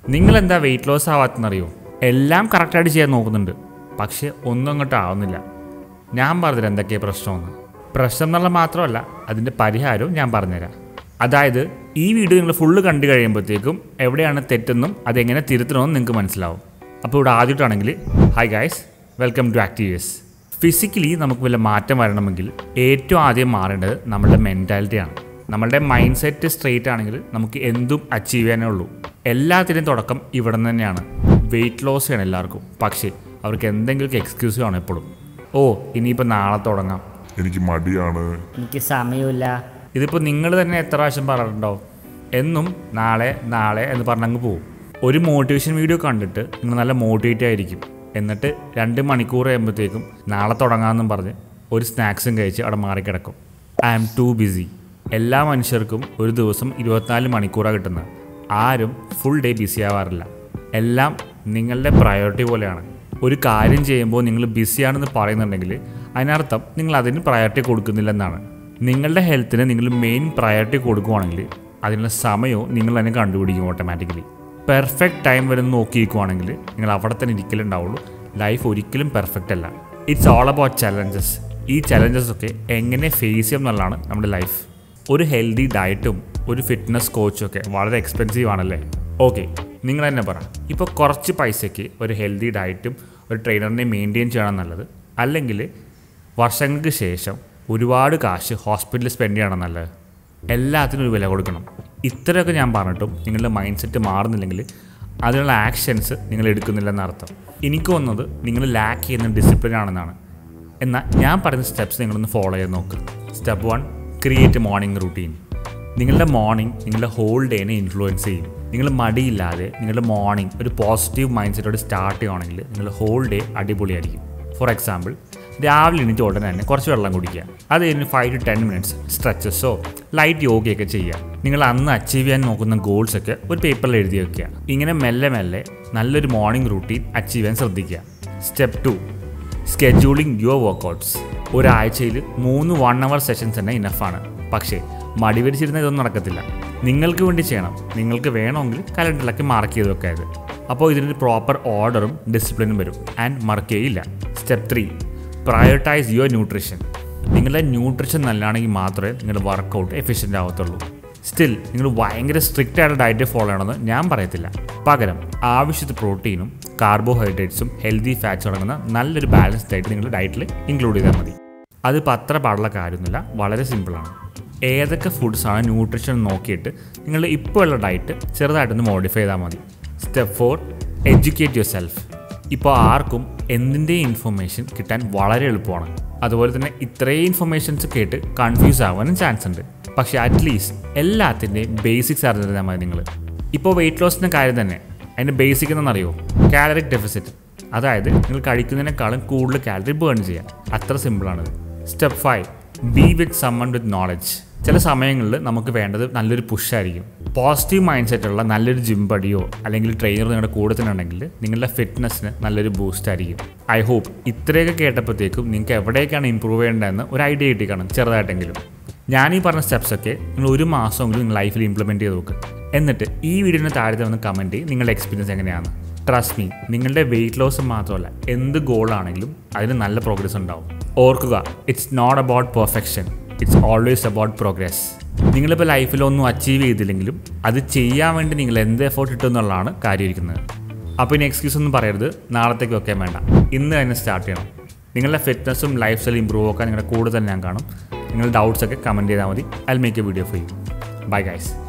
നിങ്ങൾ എന്താ weight loss ആവാത്തെന്നറിയോ എല്ലാം കറക്റ്റായിട്ട് ചെയ്യാൻ നോക്കുന്നുണ്ട് പക്ഷേ ഒന്നും അങ്ങോട്ട് ആവുന്നില്ല ഞാൻ പറഞ്ഞില്ല എന്തൊക്കെയാണ് പ്രശ്നമെന്ന് പ്രശ്നം എന്നുള്ള മാത്രമല്ല അതിൻ്റെ പരിഹാരവും ഞാൻ പറഞ്ഞുതരാം അതായത് ഈ വീഡിയോ നിങ്ങൾ ഫുള്ള് കണ്ടു കഴിയുമ്പോഴത്തേക്കും എവിടെയാണ് തെറ്റെന്നും അതെങ്ങനെ തിരുത്തണമെന്നും നിങ്ങൾക്ക് മനസ്സിലാവും അപ്പോൾ ഇവിടെ ആദ്യമായിട്ടാണെങ്കിൽ hi guys welcome to activers physically നമുക്ക് വല്ല മാറ്റം വരണമെങ്കിൽ ഏറ്റവും ആദ്യം മാറേണ്ടത് നമ്മളുടെ മെൻറ്റാലിറ്റിയാണ് നമ്മളുടെ മൈൻഡ് സെറ്റ് സ്ട്രെയിറ്റ് ആണെങ്കിൽ നമുക്ക് എന്തും അച്ചീവ് ചെയ്യാനേ ഉള്ളൂ എല്ലാത്തിൻ്റെയും തുടക്കം ഇവിടെ നിന്ന് തന്നെയാണ് വെയിറ്റ് ലോസ് ചെയ്യണം എല്ലാവർക്കും പക്ഷേ അവർക്ക് എന്തെങ്കിലും എക്സ്ക്യൂസ് കാണും എപ്പോഴും ഓ ഇനിയിപ്പോൾ നാളെ തുടങ്ങാം എനിക്ക് മടിയാണ് എനിക്ക് സമയമില്ല ഇതിപ്പോൾ നിങ്ങൾ തന്നെ എത്ര പ്രാവശ്യം പറഞ്ഞിട്ടുണ്ടാവും എന്നും നാളെ നാളെ എന്ന് പറഞ്ഞങ്ങ് പോകും ഒരു മോട്ടിവേഷൻ വീഡിയോ കണ്ടിട്ട് നിങ്ങൾ നല്ല മോട്ടിവേറ്റ് ആയിരിക്കും എന്നിട്ട് രണ്ട് മണിക്കൂർ കഴിയുമ്പോഴത്തേക്കും നാളെ തുടങ്ങാമെന്നും പറഞ്ഞ് ഒരു സ്നാക്സും കഴിച്ച് അവിടെ മാറിക്കിടക്കും ഐ ആം ടു ബിസി എല്ലാ മനുഷ്യർക്കും ഒരു ദിവസം ഇരുപത്തിനാല് മണിക്കൂറാണ് കിട്ടുന്നത് ആരും ഫുൾ ഡേ ബിസി ആവാറില്ല എല്ലാം നിങ്ങളുടെ പ്രയോറിറ്റി പോലെയാണ് ഒരു കാര്യം ചെയ്യുമ്പോൾ നിങ്ങൾ ബിസിയാണെന്ന് പറയുന്നുണ്ടെങ്കിൽ അതിനർത്ഥം നിങ്ങൾ അതിന് പ്രയോറിറ്റി കൊടുക്കുന്നില്ലെന്നാണ് നിങ്ങളുടെ ഹെൽത്തിന് നിങ്ങൾ മെയിൻ പ്രയോറിറ്റി കൊടുക്കുവാണെങ്കിൽ അതിനുള്ള സമയവും നിങ്ങൾ തന്നെ കണ്ടുപിടിക്കും ഓട്ടോമാറ്റിക്കലി പെർഫെക്റ്റ് ടൈം വരെ നോക്കിയിരിക്കുവാണെങ്കിൽ നിങ്ങൾ അവിടെ തന്നെ ഇരിക്കലുണ്ടാവുള്ളൂ ലൈഫ് ഒരിക്കലും പെർഫെക്റ്റ് അല്ല ഇറ്റ്സ് ഓൾ അബൌട്ട് ചലഞ്ചസ് ഈ ചലഞ്ചസ് ഒക്കെ എങ്ങനെ ഫേസ് ചെയ്യും എന്നുള്ളതാണ് നമ്മുടെ ലൈഫ് ഒരു ഹെൽത്തി ഡയറ്റും ഒരു ഫിറ്റ്നസ് കോച്ചും ഒക്കെ വളരെ എക്സ്പെൻസീവ് ആണല്ലേ ഓക്കെ നിങ്ങൾ തന്നെ പറ ഇപ്പോൾ കുറച്ച് പൈസയ്ക്ക് ഒരു ഹെൽത്തി ഡയറ്റും ഒരു ട്രെയിനറിനെ മെയിൻറ്റെയിൻ ചെയ്യണം നല്ലത് അല്ലെങ്കിൽ വർഷങ്ങൾക്ക് ശേഷം ഒരുപാട് കാശ് ഹോസ്പിറ്റലിൽ സ്പെൻഡ് ചെയ്യണം നല്ലത് എല്ലാത്തിനും ഒരു വില കൊടുക്കണം ഇത്രയൊക്കെ ഞാൻ പറഞ്ഞിട്ടും നിങ്ങളുടെ മൈൻഡ് സെറ്റ് മാറുന്നില്ലെങ്കിൽ അതിനുള്ള ആക്ഷൻസ് നിങ്ങൾ എടുക്കുന്നില്ലെന്ന് അർത്ഥം എനിക്ക് തോന്നുന്നത് നിങ്ങൾ ലാക്ക് ചെയ്യുന്ന ഡിസിപ്ലിൻ ആണെന്നാണ് എന്നാൽ ഞാൻ പറയുന്ന സ്റ്റെപ്സ് നിങ്ങളൊന്ന് ഫോളോ ചെയ്ത് നോക്ക് step one create morning routine നിങ്ങളുടെ മോർണിംഗ് നിങ്ങളുടെ ഹോൾ ഡേനെ ഇൻഫ്ലുവൻസ് ചെയ്യും നിങ്ങൾ മടിയില്ലാതെ നിങ്ങളുടെ മോർണിംഗ് ഒരു പോസിറ്റീവ് മൈൻഡ് സെറ്റോട് സ്റ്റാർട്ട് ചെയ്യുകയാണെങ്കിൽ നിങ്ങളുടെ ഹോൾ ഡേ അടിപൊളിയായിരിക്കും ഫോർ എക്സാമ്പിൾ രാവിലെ എണീറ്റ് ഉടനെ തന്നെ കുറച്ച് വെള്ളം കുടിക്കുക അത് കഴിഞ്ഞ് ഫൈവ് ടു ടെൻ മിനിറ്റ്സ് സ്ട്രെച്ചസോ ലൈറ്റ് യോഗയൊക്കെ ചെയ്യുക നിങ്ങൾ അന്ന് അച്ചീവ് ചെയ്യാൻ നോക്കുന്ന ഗോൾസ് ഒക്കെ ഒരു പേപ്പറിൽ എഴുതി വെക്കുക ഇങ്ങനെ മെല്ലെ മെല്ലെ നല്ലൊരു മോർണിംഗ് റൂട്ടീൻ അച്ചീവ് ചെയ്യാൻ ശ്രദ്ധിക്കുക step two scheduling your workouts ഒരാഴ്ചയിൽ മൂന്ന് വൺ അവർ സെഷൻസ് തന്നെ ഇനഫാണ് പക്ഷേ മടി പിടിച്ചിരുന്ന ഇതൊന്നും നടക്കത്തില്ല നിങ്ങൾക്ക് വേണ്ടി ചെയ്യണം നിങ്ങൾക്ക് വേണമെങ്കിൽ കലണ്ടറിലൊക്കെ മാർക്ക് ചെയ്ത് വെക്കായത് അപ്പോൾ ഇതിനൊരു പ്രോപ്പർ ഓർഡറും ഡിസിപ്ലിനും വരും ആൻഡ് മറക്കുകയില്ല step three prioritize your nutrition നിങ്ങളുടെ ന്യൂട്രീഷൻ നല്ലതാണെങ്കിൽ മാത്രമേ നിങ്ങളുടെ വർക്കൗട്ട് എഫിഷ്യൻ്റ് ആവത്തുള്ളൂ സ്റ്റിൽ നിങ്ങൾ ഭയങ്കര സ്ട്രിക്റ്റ് ആയിട്ട് ഡയറ്റ് ഫോളോ ചെയ്യണമെന്ന് ഞാൻ പറയത്തില്ല പകരം ആവശ്യത്തിന് പ്രോട്ടീനും കാർബോഹൈഡ്രേറ്റ്സും ഹെൽത്തി ഫാറ്റ്സും അടങ്ങുന്ന നല്ലൊരു ബാലൻസ്ഡ് ഡയറ്റ് നിങ്ങൾ ഡയറ്റിൽ ഇൻക്ലൂഡ് ചെയ്താൽ മതി അതിപ്പോൾ അത്ര പാടുള്ള കാര്യമൊന്നുമില്ല വളരെ സിമ്പിളാണ് ഏതൊക്കെ ഫുഡ്സാണ് ന്യൂട്രീഷൻ നോക്കിയിട്ട് നിങ്ങളുടെ ഇപ്പോൾ ഉള്ള ഡയറ്റ് ചെറുതായിട്ടൊന്ന് മോഡിഫൈ ചെയ്താൽ മതി step four educate yourself ഇപ്പോൾ ആർക്കും എന്തിൻ്റെയും ഇൻഫർമേഷൻ കിട്ടാൻ വളരെ എളുപ്പമാണ് അതുപോലെ തന്നെ ഇത്രയും ഇൻഫർമേഷൻസ് കേട്ട് കൺഫ്യൂസ് ആവാനും ചാൻസ് ഉണ്ട് പക്ഷേ അറ്റ്ലീസ്റ്റ് എല്ലാത്തിൻ്റെയും ബേസിക്സ് അറിഞ്ഞിരുന്നാൽ മതി നിങ്ങൾ ഇപ്പോൾ വെയിറ്റ് ലോസിൻ്റെ കാര്യം തന്നെ അതിൻ്റെ ബേസിക് എന്നറിയോ കാലറിക് ഡെഫിസിറ്റ് അതായത് നിങ്ങൾ കഴിക്കുന്നതിനേക്കാളും കൂടുതൽ കാലറി ബേൺ ചെയ്യുക അത്ര സിമ്പിളാണിത് step five be with someone with knowledge ചില സമയങ്ങളിൽ നമുക്ക് വേണ്ടത് നല്ലൊരു പുഷായിരിക്കും പോസിറ്റീവ് മൈൻഡ് സെറ്റുള്ള നല്ലൊരു ജിം പടിയോ അല്ലെങ്കിൽ ട്രെയിനർ നിങ്ങളുടെ കൂടെ തന്നെ ഉണ്ടെങ്കിൽ നിങ്ങളുടെ ഫിറ്റ്നസ്സിന് നല്ലൊരു ബൂസ്റ്റ് ആയിരിക്കും ഐ ഹോപ്പ് ഇത്രയൊക്കെ കേട്ടപ്പോഴത്തേക്കും നിങ്ങൾക്ക് എവിടേക്കാണ് ഇമ്പ്രൂവ് ചെയ്യേണ്ടതെന്ന് ഒരു ഐഡിയ കിട്ടിക്കാണും ചെറുതായിട്ടെങ്കിലും ഞാൻ ഈ പറഞ്ഞ സ്റ്റെപ്സ് ഒക്കെ നിങ്ങൾ ഒരു മാസമെങ്കിലും നിങ്ങൾ ലൈഫിൽ ഇംപ്ലിമെൻറ്റ് ചെയ്ത് നോക്ക് എന്നിട്ട് ഈ വീഡിയോന് താഴെ വന്ന് കമൻറ്റ് ചെയ്യും നിങ്ങളുടെ എക്സ്പീരിയൻസ് എങ്ങനെയാണ് ട്രസ്റ്റ് മീ നിങ്ങളുടെ വെയിറ്റ് ലോസ് മാത്രമല്ല എന്ത് ഗോളാണെങ്കിലും അതിന് നല്ല പ്രോഗ്രസ് ഉണ്ടാവും ഓർക്കുക it's not about perfection it's always about progress നിങ്ങളിപ്പോൾ ലൈഫിലൊന്നും അച്ചീവ് ചെയ്തില്ലെങ്കിലും അത് ചെയ്യാൻ വേണ്ടി നിങ്ങൾ എന്ത് എഫേർട്ട് ഇട്ടു എന്നുള്ളതാണ് കാര്യമായിരിക്കുന്നത് അപ്പോൾ ഇനി എക്സ്ക്യൂസ് ഒന്നും പറയരുത് നാളത്തേക്ക് ഒക്കെ വേണ്ട ഇന്ന് തന്നെ സ്റ്റാർട്ട് ചെയ്യണം നിങ്ങളുടെ ഫിറ്റ്നസ്സും ലൈഫ് സ്റ്റൈൽ ഇമ്പ്രൂവ് ആക്കാൻ നിങ്ങളുടെ കൂടെ തന്നെ ഞാൻ കാണും നിങ്ങൾ ഡൗട്ട്സ് ഒക്കെ കമൻറ്റ് ചെയ്താൽ മതി I make a video for you bye guys